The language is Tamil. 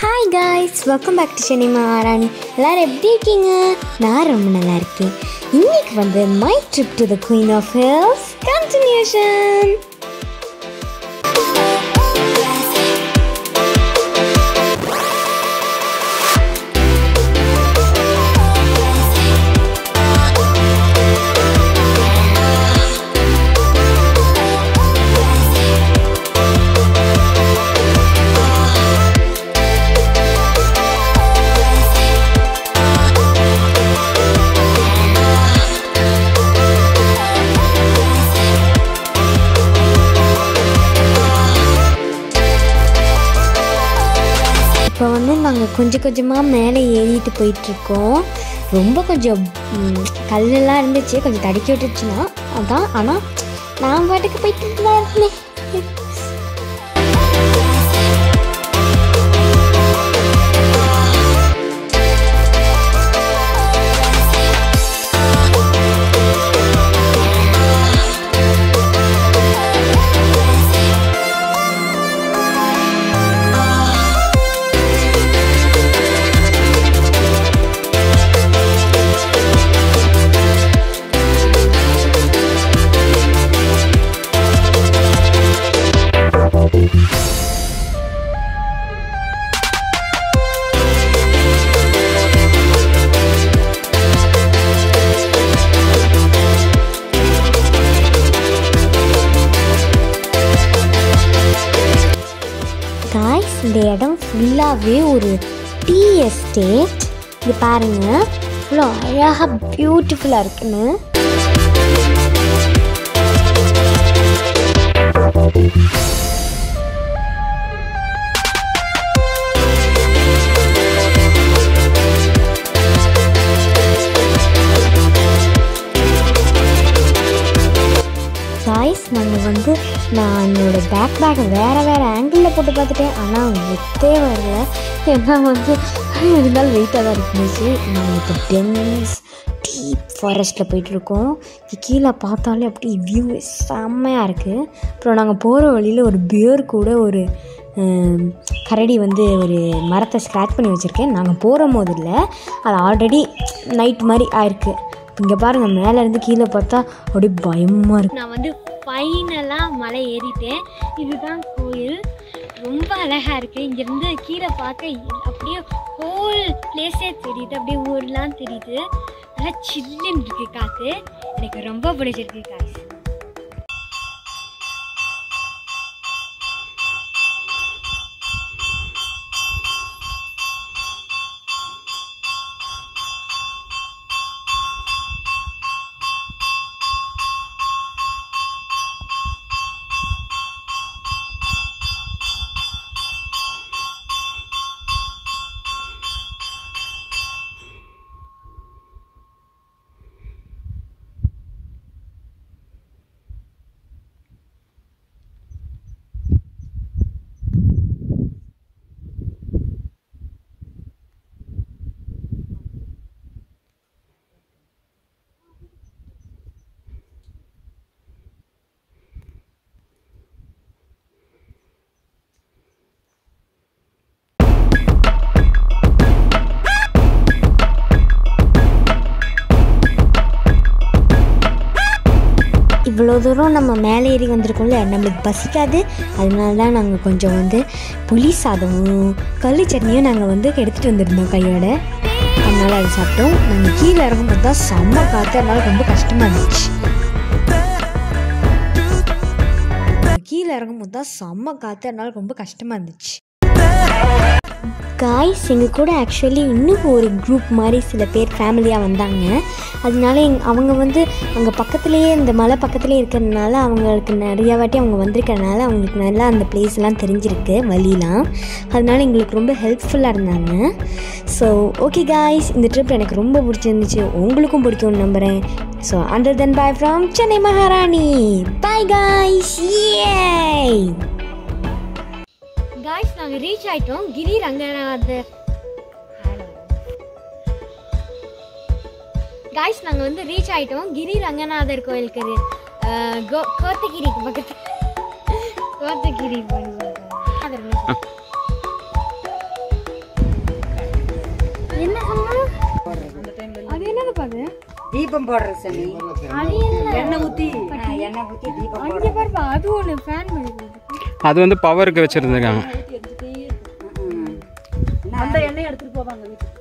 hi guys welcome back to Chennai Maharani எல்லாரும் எப்படி இருக்கீங்க நான் ரொம்ப நல்லா இருக்கேன் இன்னைக்கு வந்து my trip to the queen of hills continuation இப்போ வந்து நாங்கள் கொஞ்சம் கொஞ்சமாக மேலே ஏறிட்டு போயிட்டுருக்கோம் ரொம்ப கொஞ்சம் ம், கல்லெல்லாம் இருந்துச்சு கொஞ்சம் தடுக்கி விட்டுச்சுன்னா அதான் ஆனால் நான் பாட்டுக்கு போயிட்டு தான் இருந்தேன் காய்ஸ் இந்த இடம் ஃபுல்லாகவே ஒரு டீ எஸ்டேட் இது பாருங்க இவ்வளோ அழகாக பியூட்டிஃபுல்லாக இருக்குன்னு காய்ஸ் நாங்கள் வந்து நான் என்னோட பேக் பேக்கை வேறு வேறு ஆங்கிளில் போட்டு பார்த்துட்டேன் ஆனால் ஒத்தே வரல ஏன்னா வந்து இருந்தாலும் வெயிட்டாக தான் இருந்துச்சு நாங்கள் இப்போ டென்ஸ் டீப் ஃபாரஸ்ட்டில் போயிட்டுருக்கோம் இது கீழே பார்த்தாலே அப்படி வியூ செம்மையாக இருக்குது அப்புறம் நாங்கள் போகிற வழியில் ஒரு பியர் கூட ஒரு ஹம், கரடி வந்து ஒரு மரத்தை ஸ்க்ராச் பண்ணி வச்சுருக்கேன் நாங்கள் போகிற போது இல்லை அது ஆல்ரெடி நைட் மாதிரி ஆயிருக்கு இங்கே பாருங்கள் மேலேருந்து கீழே பார்த்தா அப்படியே பயமாக இருக்கு நான் வந்து ஃபைனலாக மலை ஏறிட்டேன் இதுதான் கோயில் ரொம்ப அழகாக இருக்குது இங்கேருந்து கீழே பார்க்க அப்படியே ஹோல் பிளேஸே தெரியுது அப்படியே ஊர்லாம் தெரியுது நல்லா சில்லுன்னு இருக்கு காற்று எனக்கு ரொம்ப பிடிச்சிருக்கு காசு இவ்வளோ தூரம் நம்ம மேலே ஏறி வந்திருக்கோம்ல நம்மளுக்கு பசிக்காது அதனால தான் நாங்கள் கொஞ்சம் வந்து புளி சாதமும் கள்ளி சட்னியும் நாங்கள் வந்து எடுத்துகிட்டு வந்திருந்தோம் கையோட அதனால் அது சாப்பிட்டோம் நாங்கள் கீழே இறங்கும்போது தான் செம்ம காற்று அதனால ரொம்ப கஷ்டமாக இருந்துச்சு கீழே இறங்கும்போது தான் செம்ம காற்று அதனால ரொம்ப கஷ்டமாக இருந்துச்சு காய்ஸ் எங்கள் கூட ஆக்சுவலி இன்னும் ஒரு குரூப் மாதிரி சில பேர் ஃபேமிலியாக வந்தாங்க அதனால எங் அவங்க வந்து அங்கே பக்கத்துலேயே இந்த மலை பக்கத்துலேயே இருக்கிறதுனால அவங்களுக்கு நிறையா வாட்டி அவங்க வந்திருக்கறனால அவங்களுக்கு நல்லா அந்த place எல்லாம் தெரிஞ்சிருக்கு வழிலாம் அதனால எங்களுக்கு ரொம்ப ஹெல்ப்ஃபுல்லாக இருந்தாங்க ஸோ ஓகே காய்ஸ் இந்த ட்ரிப் எனக்கு ரொம்ப பிடிச்சிருந்துச்சு உங்களுக்கும் பிடிக்கும்னு நம்புகிறேன் so and then bye from Chennai Maharani bye guys hey guys நாங்கள் ரீச் ஆயிட்டோம் கிரி ரங்கநாதர் காய்ஸ் நாங்கள் வந்து ரீச் ஆயிட்டோம் கிரி ரங்கநாதர் கோயிலுக்கு அஹ், கோ- கோத்தகிரிக்கு பக்கத்து கோத்தகிரி போய் தீபம் போடுறது சாமி அது இல்ல எண்ணெய் ஊத்தி எண்ணெய் ஊத்தி தீபம் அங்கே பாருப்பா அது ஒன்று ஃபேன் மாதிரி அது வந்து பவருக்கு வச்சுருந்துருக்காங்க அந்த எண்ணெய் எடுத்துட்டு போவாங்க வீட்டுக்கு